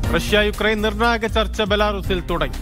Russia Ukraine നിർണായക ചർച്ച ബെലാറൂസിൽ തുടങ്ങി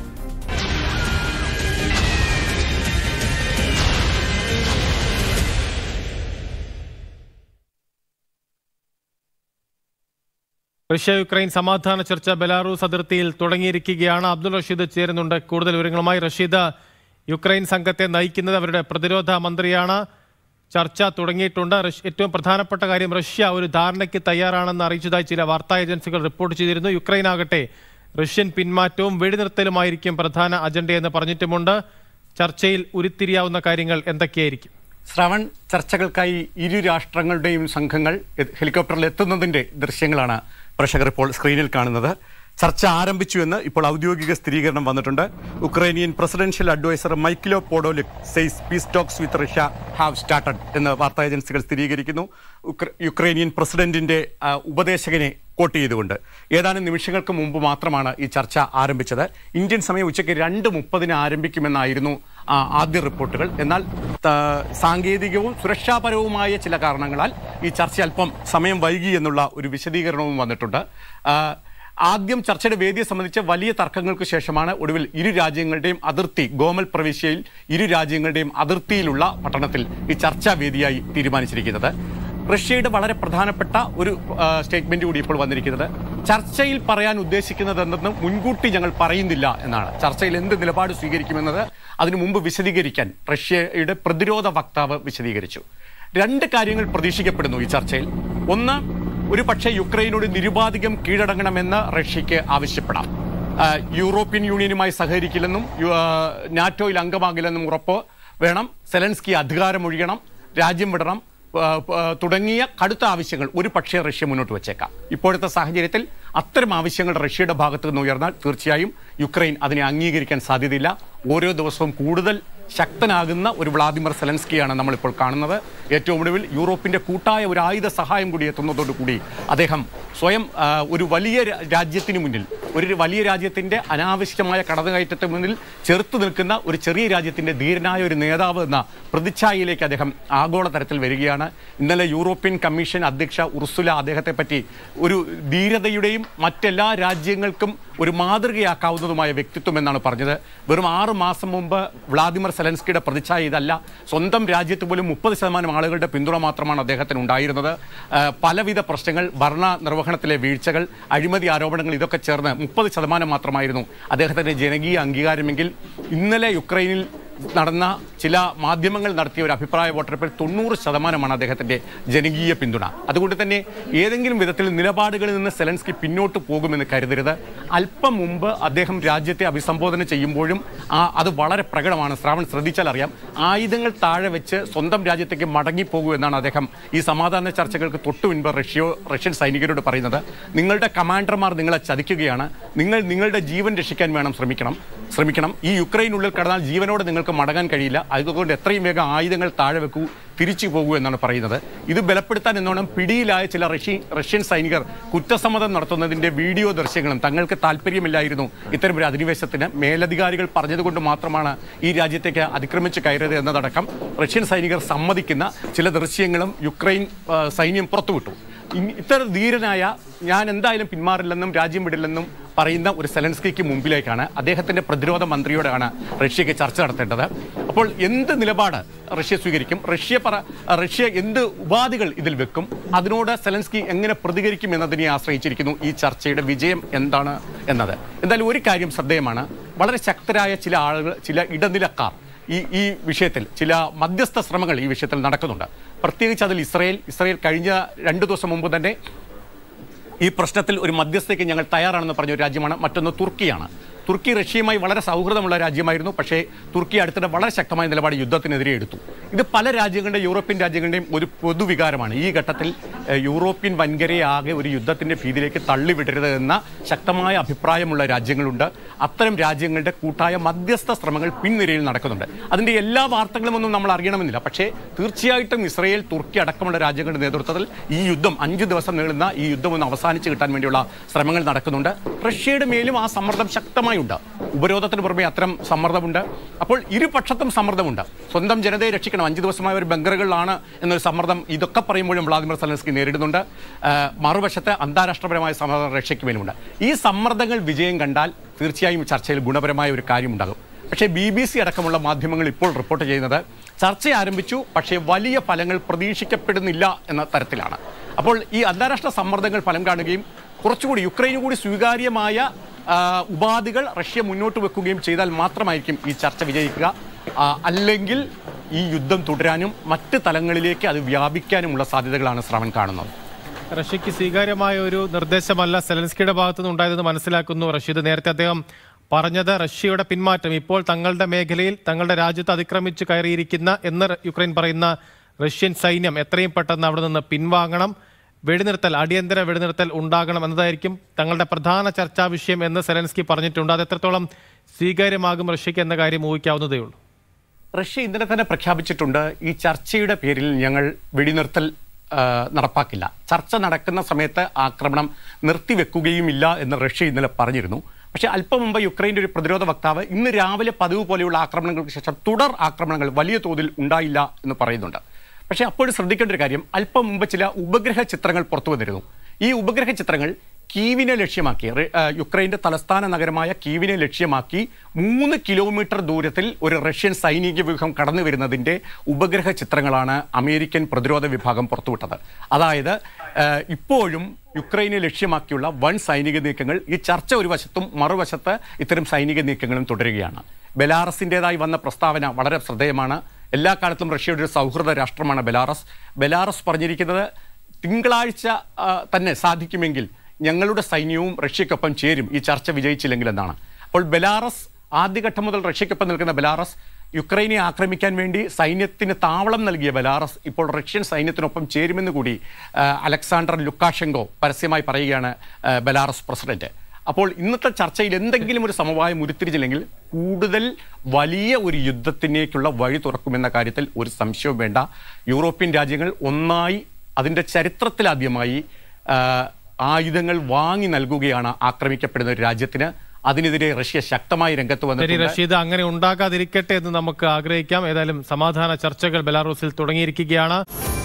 റഷ്യ യുക്രൈൻ സമാധാന ചർച്ച ബെലാറൂസ് അതിർത്തിയിൽ തുടങ്ങിയിരിക്കുകയാണ് അബ്ദുൾ റഷീദ് ചേരുന്നുണ്ട് കൂടുതൽ വിവരങ്ങളുമായി റഷീദ് യുക്രൈൻ സംഘത്തെ നയിക്കുന്നത് അവരുടെ പ്രതിരോധ മന്ത്രിയാണ് ചർച്ച തുടങ്ങിയിട്ടുണ്ട് റഷ്യ- ഏറ്റവും പ്രധാനപ്പെട്ട കാര്യം റഷ്യ ഒരു ധാരണയ്ക്ക് തയ്യാറാണെന്ന് അറിയിച്ചതായി ചില വാർത്താ ഏജൻസികൾ റിപ്പോർട്ട് ചെയ്തിരുന്നു യുക്രൈൻ ആകട്ടെ റഷ്യൻ പിന്മാറ്റവും വെടിനിർത്തലുമായിരിക്കും പ്രധാന അജണ്ടയെന്ന് പറഞ്ഞിട്ടുമുണ്ട് ചർച്ചയിൽ ഉരുത്തിരിയാവുന്ന കാര്യങ്ങൾ എന്തൊക്കെയായിരിക്കും ശ്രവൺ ചർച്ചകൾക്കായി ഇരു രാഷ്ട്രങ്ങളുടെയും സംഘങ്ങൾ എ- ഹെലികോപ്റ്ററിൽ എത്തുന്നതിന്റെ ദൃശ്യങ്ങളാണ് പ്രേക്ഷകർ ഇപ്പോൾ സ്ക്രീനിൽ കാണുന്നത് ചർച്ച ആരംഭിച്ചു എന്ന് ഇപ്പോൾ ഔദ്യോഗിക സ്ഥിരീകരണം വന്നിട്ടുണ്ട് Ukrainian presidential adviser Mykhailo Podolyak says peace talks with Russia have started എന്ന് വാർത്താ ഏജൻസികൾ സ്ഥിരീകരിക്കുന്നു ഉക്ര- യുക്രൈനിയൻ പ്രസിഡന്റിന്റെ ആ, ഉപദേശകനെ കോട്ട് ചെയ്തുകൊണ്ട് ഏതാനും നിമിഷങ്ങൾക്ക് മുമ്പ് മാത്രമാണ് ഈ ചർച്ച ആരംഭിച്ചത് ഇന്ത്യൻ സമയം ഉച്ചയ്ക്ക് രണ്ട് മുപ്പതിന് ആരംഭിക്കുമെന്നായിരുന്നു ആ, ആദ്യ റിപ്പോർട്ടുകൾ എന്നാൽ ത- സാങ്കേതികവും സുരക്ഷാപരവുമായ ചില കാരണങ്ങളാൽ ഈ ചർച്ച അല്പം സമയം വൈകി എന്നുള്ള ഒരു വിശദീകരണവും വന്നിട്ടുണ്ട് ആ, ആദ്യം ചർച്ചയുടെ വേദിയെ സംബന്ധിച്ച് വലിയ തർക്കങ്ങൾക്ക് ശേഷമാണ് ഒടുവിൽ ഇരു രാജ്യങ്ങളുടെയും അതിർത്തി ഗോമൽ പ്രവിശ്യയിൽ ഇരു രാജ്യങ്ങളുടെയും അതിർത്തിയിലുള്ള പട്ടണത്തിൽ ഈ ചർച്ചാ വേദിയായി തീരുമാനിച്ചിരിക്കുന്നത് റഷ്യയുടെ വളരെ പ്രധാനപ്പെട്ട ഒരു ആ, സ്റ്റേറ്റ്മെന്റ് കൂടി ഇപ്പോൾ വന്നിരിക്കുന്നത് ചർച്ചയിൽ പറയാൻ ഉദ്ദേശിക്കുന്നത് എന്തെന്ന് മുൻകൂട്ടി ഞങ്ങൾ പറയുന്നില്ല എന്നാണ് ചർച്ചയിൽ എന്ത് നിലപാട് സ്വീകരിക്കുമെന്നത് അതിനു മുമ്പ് വിശദീകരിക്കാൻ റഷ്യയുടെ പ്രതിരോധ വക്താവ് വിശദീകരിച്ചു രണ്ട് കാര്യങ്ങൾ പ്രതീക്ഷിക്കപ്പെടുന്നു ഈ ചർച്ചയിൽ ഒന്ന് ഒരു പക്ഷേ യുക്രൈനോട് നിരുപാധികം കീഴടങ്ങണമെന്ന് റഷ്യക്ക് ആവശ്യപ്പെടാം ആ, യൂറോപ്യൻ യൂണിയനുമായി സഹകരിക്കില്ലെന്നും യു- ആ, നാറ്റോയിൽ അംഗമാകില്ലെന്നും ഉറപ്പ് വേണം സെലൻസ്കി അധികാരമൊഴിയണം രാജ്യം വിടണം ആ, ആ, തുടങ്ങിയ കടുത്ത ആവശ്യങ്ങൾ ഒരു പക്ഷേ റഷ്യ മുന്നോട്ട് വെച്ചേക്കാം ഇപ്പോഴത്തെ സാഹചര്യത്തിൽ അത്തരം ആവശ്യങ്ങൾ റഷ്യയുടെ ഭാഗത്തു നിന്ന് ഉയർന്നാൽ തീർച്ചയായും യുക്രൈൻ അതിനെ അംഗീകരിക്കാൻ സാധ്യതയില്ല ഓരോ ദിവസവും കൂടുതൽ ശക്തനാകുന്ന ഒരു വ്ളാദിമിർ സെലൻസ്കിയാണ് നമ്മളിപ്പോൾ കാണുന്നത് ഏറ്റവും ഒടുവിൽ യൂറോപ്പിന്റെ കൂട്ടായ ഒരു ആയുധ സഹായം കൂടി എത്തുന്നതോടുകൂടി അദ്ദേഹം സ്വയം ആ, ഒരു വലിയ രാ- രാജ്യത്തിന് മുന്നിൽ ഒരു വലിയ രാജ്യത്തിന്റെ അനാവശ്യമായ കടന്നുകയറ്റത്തിന് മുന്നിൽ ചെറുത്തു നിൽക്കുന്ന ഒരു ചെറിയ രാജ്യത്തിന്റെ ധീരനായ ഒരു നേതാവ് എന്ന പ്രതിച്ഛായയിലേക്ക് അദ്ദേഹം ആഗോള തരത്തിൽ വരികയാണ് ഇന്നലെ യൂറോപ്യൻ കമ്മീഷൻ അധ്യക്ഷ ഉർസുല അദ്ദേഹത്തെ പറ്റി ഒരു ധീരതയുടെയും മറ്റെല്ലാ രാജ്യങ്ങൾക്കും ഒരു മാതൃകയാക്കാവുന്നതുമായ വ്യക്തിത്വം എന്നാണ് പറഞ്ഞത് വെറും ആറ് മാസം മുമ്പ് വ്ളാദിമിർ സെലൻസ്കിയുടെ പ്രതിച്ഛായ ഇതല്ല സ്വന്തം രാജ്യത്ത് പോലും മുപ്പത് ശതമാനം ആളുകളുടെ പിന്തുണ മാത്രമാണ് അദ്ദേഹത്തിന് ഉണ്ടായിരുന്നത് ആ, പലവിധ പ്രശ്നങ്ങൾ ഭരണ നിർവഹണത്തിലെ വീഴ്ചകൾ അഴിമതി ആരോപണങ്ങൾ ഇതൊക്കെ ചേർന്ന് മുപ്പത് ശതമാനം മാത്രമായിരുന്നു അദ്ദേഹത്തിന്റെ ജനകീയ അംഗീകാരമെങ്കിൽ ഇന്നലെ യുക്രൈനിൽ നടന്ന ചില മാധ്യമങ്ങൾ നടത്തിയ ഒരു അഭിപ്രായ വോട്ടെടുപ്പിൽ തൊണ്ണൂറ് ശതമാനമാണ് അദ്ദേഹത്തിന്റെ ജനകീയ പിന്തുണ അതുകൊണ്ട് തന്നെ ഏതെങ്കിലും വിധത്തിൽ നിലപാടുകളിൽ നിന്ന് സെലൻസ്കി പിന്നോട്ട് പോകുമെന്ന് കരുതരുത് അല്പം മുമ്പ് അദ്ദേഹം രാജ്യത്തെ അഭിസംബോധന ചെയ്യുമ്പോഴും ആ അത് വളരെ പ്രകടമാണ് ശ്രാവൺ ശ്രദ്ധിച്ചാൽ അറിയാം ആയുധങ്ങൾ താഴെ വെച്ച് സ്വന്തം രാജ്യത്തേക്ക് മടങ്ങിപ്പോകൂ എന്നാണ് അദ്ദേഹം ഈ സമാധാന ചർച്ചകൾക്ക് തൊട്ടു മുൻപ് റഷ്യ റഷ്യൻ സൈനികരോട് പറയുന്നത് നിങ്ങളുടെ കമാൻഡർമാർ നിങ്ങളെ ചതിക്കുകയാണ് നിങ്ങൾ നിങ്ങളുടെ ജീവൻ രക്ഷിക്കാൻ വേണം ശ്രമിക്കണം ശ്രമിക്കണം ഈ യുക്രൈനുള്ളിൽ കടന്നാൽ ജീവനോടെ നിങ്ങൾക്ക് മടങ്ങാൻ കഴിയില്ല അതുകൊണ്ട് എത്രയും വേഗം ആയുധങ്ങൾ താഴെ വെക്കൂ തിരിച്ചു പോകൂ എന്നാണ് പറയുന്നത് ഇത് ബലപ്പെടുത്താൻ എന്നോണം പിടിയിലായ ചില റഷ്യ റഷ്യൻ സൈനികർ കുറ്റസമ്മതം നടത്തുന്നതിന്റെ വീഡിയോ ദൃശ്യങ്ങളും തങ്ങൾക്ക് താല്പര്യമില്ലായിരുന്നു ഇത്തരം ഒരു അധിനിവേശത്തിന് മേലധികാരികൾ പറഞ്ഞതുകൊണ്ട് മാത്രമാണ് ഈ രാജ്യത്തേക്ക് അതിക്രമിച്ച് കയറിയത് എന്നതടക്കം റഷ്യൻ സൈനികർ സമ്മതിക്കുന്ന ചില ദൃശ്യങ്ങളും യുക്രൈൻ ആ, സൈന്യം പുറത്തുവിട്ടു ഇ- ഇത്ര ധീരനായ ഞാൻ എന്തായാലും പിന്മാറില്ലെന്നും രാജ്യം വിടില്ലെന്നും പറയുന്ന ഒരു സെലൻസ്കിക്ക് മുമ്പിലേക്കാണ് അദ്ദേഹത്തിന്റെ പ്രതിരോധ മന്ത്രിയോടാണ് റഷ്യക്ക് ചർച്ച നടത്തേണ്ടത് അപ്പോൾ എന്ത് നിലപാട് റഷ്യ സ്വീകരിക്കും റഷ്യ പറ റഷ്യ എന്ത് ഉപാധികൾ ഇതിൽ വെക്കും അതിനോട് സെലൻസ്കി എങ്ങനെ പ്രതികരിക്കും എന്നതിനെ ആശ്രയിച്ചിരിക്കുന്നു ഈ ചർച്ചയുടെ വിജയം എന്താണ് എന്നത് എന്തായാലും ഒരു കാര്യം ശ്രദ്ധേയമാണ് വളരെ ശക്തരായ ചില ആളുകൾ ചില ഇടനിലക്കാർ ഈ ഈ വിഷയത്തിൽ ചില മധ്യസ്ഥ ശ്രമങ്ങൾ ഈ വിഷയത്തിൽ നടക്കുന്നുണ്ട് പ്രത്യേകിച്ച് അതിൽ ഇസ്രയേൽ ഇസ്രയേൽ കഴിഞ്ഞ രണ്ട് ദിവസം മുമ്പ് തന്നെ ഈ പ്രശ്നത്തിൽ ഒരു മധ്യസ്ഥയ്ക്ക് ഞങ്ങൾ തയ്യാറാണെന്ന് പറഞ്ഞ ഒരു രാജ്യമാണ് മറ്റൊന്ന് തുർക്കിയാണ് തുർക്കി റഷ്യയുമായി വളരെ സൗഹൃദമുള്ള രാജ്യമായിരുന്നു പക്ഷേ തുർക്കി അടുത്തിടെ വളരെ ശക്തമായ നിലപാട് യുദ്ധത്തിനെതിരെ എടുത്തു ഇത് പല രാജ്യങ്ങളുടെ യൂറോപ്യൻ രാജ്യങ്ങളുടെയും ഒരു പൊതുവികാരമാണ് ഈ ഘട്ടത്തിൽ ഏഹ്, യൂറോപ്യൻ വൻകരയെ ആകെ ഒരു യുദ്ധത്തിന്റെ ഭീതിയിലേക്ക് തള്ളിവിടരുത് എന്ന ശക്തമായ അഭിപ്രായമുള്ള രാജ്യങ്ങളുണ്ട് അത്തരം രാജ്യങ്ങളുടെ കൂട്ടായ മധ്യസ്ഥ ശ്രമങ്ങൾ പിൻനിരയിൽ നടക്കുന്നുണ്ട് അതിന്റെ എല്ലാ വാർത്തകളും ഒന്നും നമ്മൾ അറിയണമെന്നില്ല പക്ഷേ തീർച്ചയായിട്ടും ഇസ്രയേൽ തുർക്കി അടക്കമുള്ള രാജ്യങ്ങളുടെ നേതൃത്വത്തിൽ ഈ യുദ്ധം അഞ്ച് ദിവസം നീളുന്ന ഈ യുദ്ധം ഒന്ന് അവസാനിച്ച് കിട്ടാൻ വേണ്ടിയുള്ള ശ്രമങ്ങൾ നടക്കുന്നുണ്ട് റഷ്യയുടെ മേലും ആ സമ്മർദ്ദം ശക്തമായി ശക്തമായുണ്ട് ഉപരോധത്തിന് പുറമെ അത്തരം സമ്മർദ്ദമുണ്ട് അപ്പോൾ ഇരുപക്ഷത്തും സമ്മർദ്ദമുണ്ട് സ്വന്തം ജനതയെ രക്ഷിക്കണം അഞ്ച് ദിവസമായ ഒരു ബങ്കറുകളിലാണ് എന്നൊരു സമ്മർദ്ദം ഇതൊക്കെ പറയുമ്പോഴും വ്ളാദിമിർ സെലൻസ്കി നേരിടുന്നുണ്ട് ആ, മറുവശത്ത് അന്താരാഷ്ട്രപരമായ സമ്മർദ്ദം റഷ്യയ്ക്ക് മേലുമുണ്ട് ഈ സമ്മർദ്ദങ്ങൾ വിജയം കണ്ടാൽ തീർച്ചയായും ചർച്ചയിൽ ഗുണപരമായ ഒരു കാര്യമുണ്ടാകും പക്ഷേ ബി ബി സി അടക്കമുള്ള മാധ്യമങ്ങൾ ഇപ്പോൾ റിപ്പോർട്ട് ചെയ്യുന്നത് ചർച്ച ആരംഭിച്ചു പക്ഷേ വലിയ ഫലങ്ങൾ പ്രതീക്ഷിക്കപ്പെടുന്നില്ല എന്ന തരത്തിലാണ് അപ്പോൾ ഈ അന്താരാഷ്ട്ര സമ്മർദ്ദങ്ങൾ ഫലം കാണുകയും കുറച്ചുകൂടി യുക്രൈന് കൂടി സ്വീകാര്യമായ ആ, ഉപാധികൾ റഷ്യ മുന്നോട്ട് വെക്കുകയും ചെയ്താൽ മാത്രമായിരിക്കും ഈ ചർച്ച വിജയിക്കുക ആ, അല്ലെങ്കിൽ ഈ യുദ്ധം തുടരാനും മറ്റ് തലങ്ങളിലേക്ക് അത് വ്യാപിക്കാനുമുള്ള സാധ്യതകളാണ് ശ്രവൺ കാണുന്നത് റഷ്യക്ക് സ്വീകാര്യമായ ഒരു നിർദ്ദേശമല്ല സെലൻസ്കിയുടെ ഭാഗത്തുനിന്ന് ഉണ്ടായതെന്ന് മനസ്സിലാക്കുന്നു റഷീദ് നേരത്തെ അദ്ദേഹം പറഞ്ഞത് റഷ്യയുടെ പിന്മാറ്റം ഇപ്പോൾ തങ്ങളുടെ മേഖലയിൽ തങ്ങളുടെ രാജ്യത്ത് അതിക്രമിച്ച് കയറിയിരിക്കുന്ന എന്ന് ര- യുക്രൈൻ പറയുന്ന റഷ്യൻ സൈന്യം എത്രയും പെട്ടെന്ന് അവിടെ നിന്ന് പിൻവാങ്ങണം വെടിനിർത്തൽ അടിയന്തര വെടിനിർത്തൽ ഉണ്ടാകണം എന്നതായിരിക്കും തങ്ങളുടെ പ്രധാന ചർച്ചാ വിഷയം എന്ന് സെലൻസ്കി പറഞ്ഞിട്ടുണ്ട് അത് എത്രത്തോളം സ്വീകാര്യമാകും റഷ്യക്ക് എന്ന കാര്യം ഊഹിക്കാവുന്നതേ ഉള്ളൂ റഷ്യ ഇന്നലെ തന്നെ പ്രഖ്യാപിച്ചിട്ടുണ്ട് ഈ ചർച്ചയുടെ പേരിൽ ഞങ്ങൾ വെടിനിർത്തൽ ആ, നടപ്പാക്കില്ല ചർച്ച നടക്കുന്ന സമയത്ത് ആക്രമണം നിർത്തിവെക്കുകയുമില്ല എന്ന് റഷ്യ ഇന്നലെ പറഞ്ഞിരുന്നു പക്ഷേ അല്പം മുമ്പ് യുക്രൈൻ്റെ ഒരു പ്രതിരോധ വക്താവ് ഇന്ന് രാവിലെ പതിവ് പോലെയുള്ള ആക്രമണങ്ങൾക്ക് ശേഷം തുടർ ആക്രമണങ്ങൾ വലിയ തോതിൽ ഉണ്ടായില്ല എന്ന് പറയുന്നുണ്ട് പക്ഷേ അപ്പോഴും ശ്രദ്ധിക്കേണ്ട ഒരു കാര്യം അല്പം മുമ്പ് ചില ഉപഗ്രഹ ചിത്രങ്ങൾ പുറത്തു വന്നിരുന്നു ഈ ഉപഗ്രഹ ചിത്രങ്ങൾ കീവിനെ ലക്ഷ്യമാക്കി റെ- ആ, യുക്രൈന്റെ തലസ്ഥാന നഗരമായ കീവിനെ ലക്ഷ്യമാക്കി മൂന്ന് കിലോമീറ്റർ ദൂരത്തിൽ ഒരു റഷ്യൻ സൈനിക വ്യൂഹം കടന്നു വരുന്നതിന്റെ ഉപഗ്രഹ ചിത്രങ്ങളാണ് അമേരിക്കൻ പ്രതിരോധ വിഭാഗം പുറത്തുവിട്ടത് അതായത് ആ, ഇപ്പോഴും യുക്രൈനെ ലക്ഷ്യമാക്കിയുള്ള വൻ സൈനിക നീക്കങ്ങൾ ഈ ചർച്ച ഒരു വശത്തും മറുവശത്ത് ഇത്തരം സൈനിക നീക്കങ്ങളും തുടരുകയാണ് ബെലാറസിൻ്റെതായി വന്ന പ്രസ്താവന വളരെ ശ്രദ്ധേയമാണ് എല്ലാ കാലത്തും റഷ്യയുടെ ഒരു സൗഹൃദ രാഷ്ട്രമാണ് ബെലാറസ് ബെലാറസ് പറഞ്ഞിരിക്കുന്നത് തിങ്കളാഴ്ച ആ, തന്നെ സാധിക്കുമെങ്കിൽ ഞങ്ങളുടെ സൈന്യവും റഷ്യക്കൊപ്പം ചേരും ഈ ചർച്ച വിജയിച്ചില്ലെങ്കിൽ എന്നാണ് അപ്പോൾ ബെലാറസ് ആദ്യഘട്ടം മുതൽ റഷ്യക്കൊപ്പം നിൽക്കുന്ന ബെലാറസ് യുക്രൈനെ ആക്രമിക്കാൻ വേണ്ടി സൈന്യത്തിന് താവളം നൽകിയ ബെലാറസ് ഇപ്പോൾ റഷ്യൻ സൈന്യത്തിനൊപ്പം ചേരുമെന്ന് കൂടി ആ, അലക്സാണ്ടർ ലുക്കാഷെങ്കോ പരസ്യമായി പറയുകയാണ് ആ, ബെലാറസ് പ്രസിഡന്റ് അപ്പോൾ ഇന്നത്തെ ചർച്ചയിൽ എന്തെങ്കിലും ഒരു സമവായം ഉരുത്തിരിച്ചില്ലെങ്കിൽ കൂടുതൽ വലിയ ഒരു യുദ്ധത്തിലേക്കുള്ള വഴി തുറക്കുമെന്ന കാര്യത്തിൽ ഒരു സംശയവും വേണ്ട യൂറോപ്യൻ രാജ്യങ്ങൾ ഒന്നായി അതിൻ്റെ ചരിത്രത്തിലാദ്യമായി ആ, ആയുധങ്ങൾ വാങ്ങി നൽകുകയാണ് ആക്രമിക്കപ്പെടുന്ന ഒരു രാജ്യത്തിന് അതിനെതിരെ റഷ്യ ശക്തമായി രംഗത്ത് ശരി വന്നിട്ടുണ്ട് റഷീദ് അങ്ങനെ ഉണ്ടാകാതിരിക്കട്ടെ എന്ന് നമുക്ക് ആഗ്രഹിക്കാം ഏതായാലും സമാധാന ചർച്ചകൾ ബെലാറൂസിൽ തുടങ്ങിയിരിക്കുകയാണ്